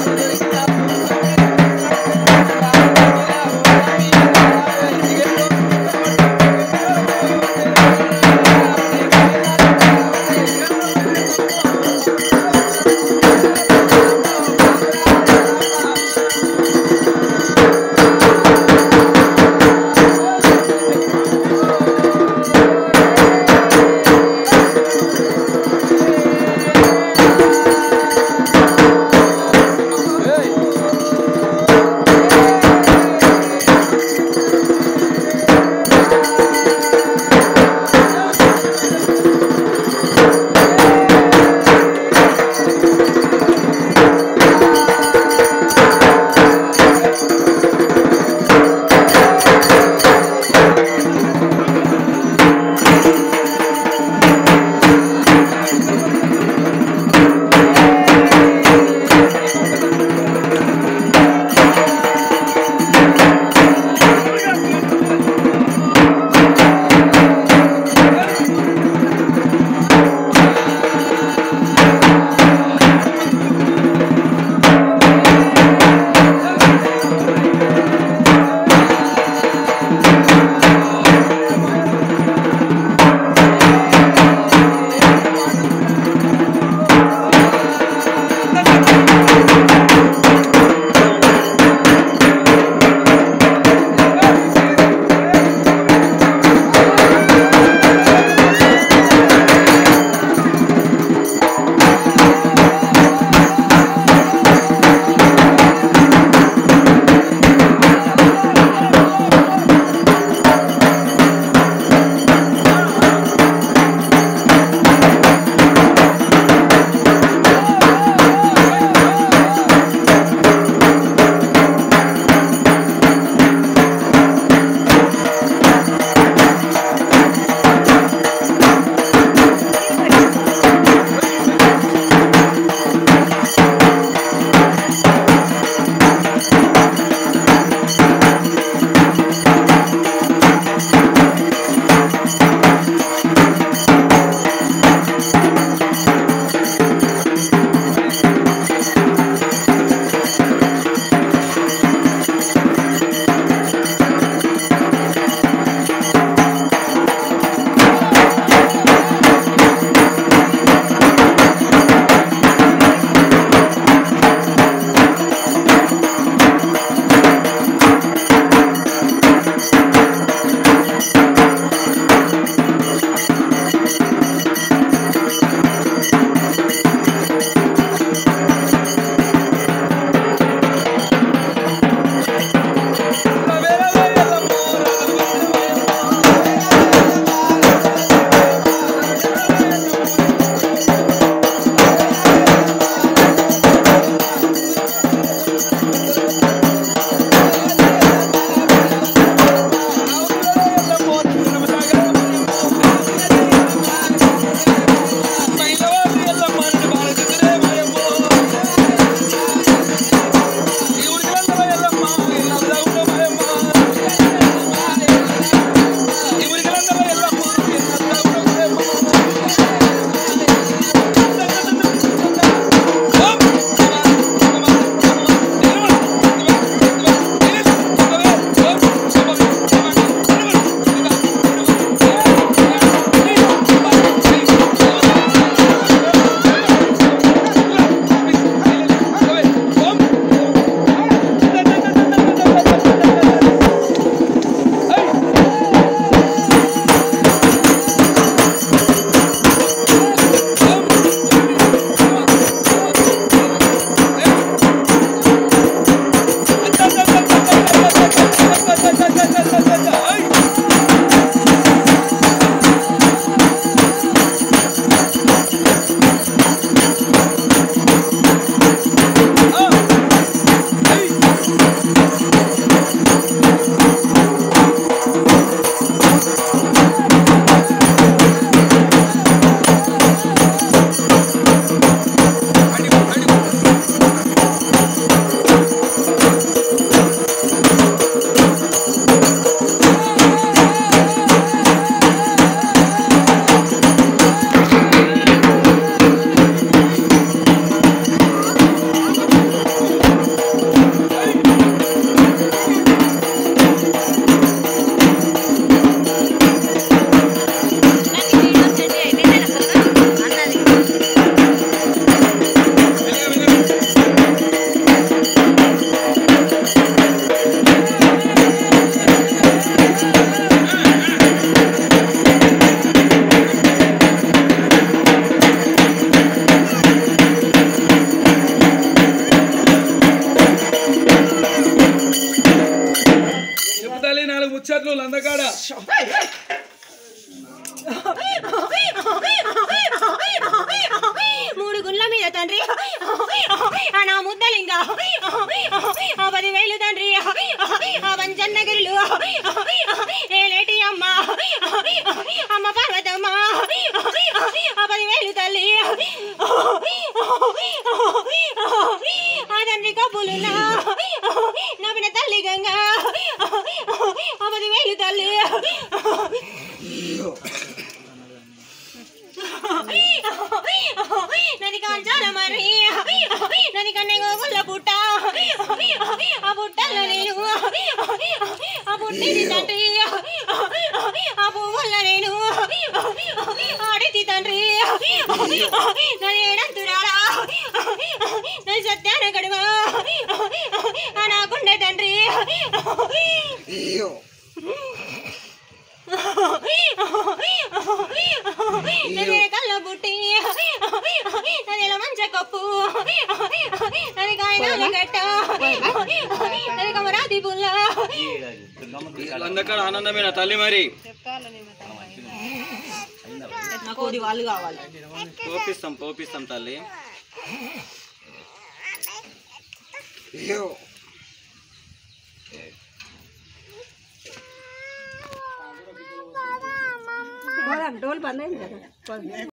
ఏ ముచ్చట్లు లందకాడ మూడు గుండ్ల మీద తండ్రి ఆ నా ముద్దలింగా ఆ పదివేలు తండ్రి ఆ వంచన్నగిరులు ఏలేటి అమ్మ అమ్మ పార్వతమ్మ ఆ పదివేలు తల్లి ఆ తండ్రి కబులు నవ్విన తల్లి గంగా ఆ పదివేలు తల్లి నది కాంచాల మరి నది కన్నె గోగుల పుట్ట ఆ పుట్టల్లో నేను ఆ పుట్టిది తండ్రి ఆ పువ్వుల నేను ఆడితి తండ్రి నది ఏడంతురాలా నది సత్యాన గడువ ఆ నాకుండే తండ్రి నది కళ్ళ బుట్టి నదిల మంచ కప్పు నది కాయనాల గట్ట నది కమరాది పుల్ల లందకాడ ఆనందమైన తల్లి మరి నాకు అది వాళ్ళు కావాలి పోపిస్తాం పోపిస్తాం తల్లి డోల్ బంద్ అయింది కదా